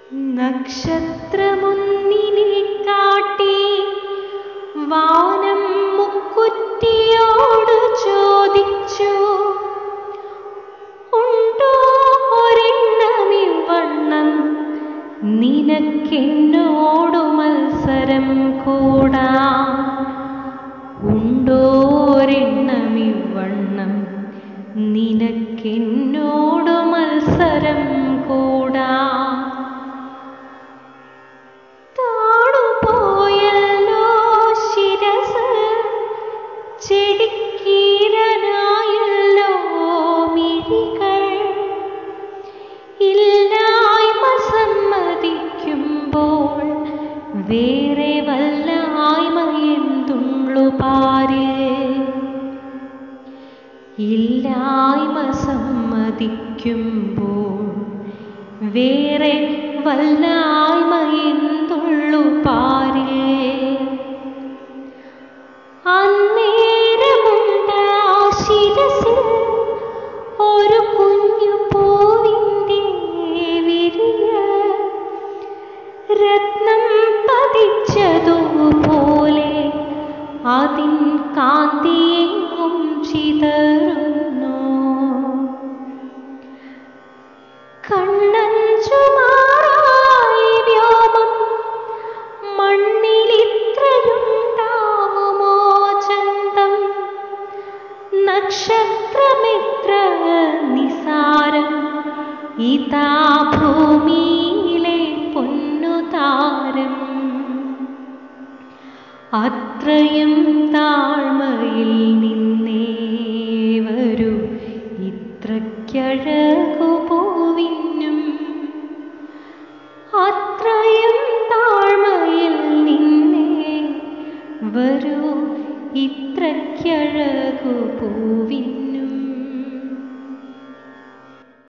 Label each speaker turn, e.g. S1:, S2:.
S1: നക്ഷത്രമൊന്നിനെ കാട്ടി വാനം മുക്കുറ്റിയോട് ചോദിച്ചു ഉണ്ടോ ഒരെണ്ണമിവണ്ണം നിനക്കെന്നോടു മത്സരം കൂടാം ഉണ്ടോ ഒരെണ്ണമിവണ്ണം നിനക്കെന്നോടു മത്സരം കൂടാം താണുപോയല്ലോ ശിരസ് ചെടിക്കീരനായല്ലോ മിഴികൾ ഇല്ലായ്മ സമ്മതിക്കുമ്പോൾ വേറെ വല്ലായ്മ എന്തുള്ളു പാരിൽ ഇല്ലായ്മ സമ്മതിക്കുമ്പോൾ വേറെ വല്ലായ്മ എന്തുള്ളു പാരിൽ അന്നേരമുണ്ടാ ശിരസിൽ ഒരു കുഞ്ഞു പൂവിൻ്റെ വിരിയ രത്നം പതിച്ചതുപോലെ അതിൻ കാന്തിയെങ്ങും ചിതറുന്നു കണ്ണഞ്ചുമാറായി വ്യോമം മണ്ണിലിത്രയുണ്ടാവുമോ ചന്തം നക്ഷത്രമിത്ര നിസാരം ഇതാ ഭൂമിയിലെ പൊന്നുതാരം അത്രയും താഴ്മയിൽ നിന്നേ വരൂ ഇത്രയ്ക്കഴകു പൂവിനും അത്രയും താഴ്മയിൽ നിന്നേ വരൂ ഇത്രയ്ക്കഴകു പൂവിനും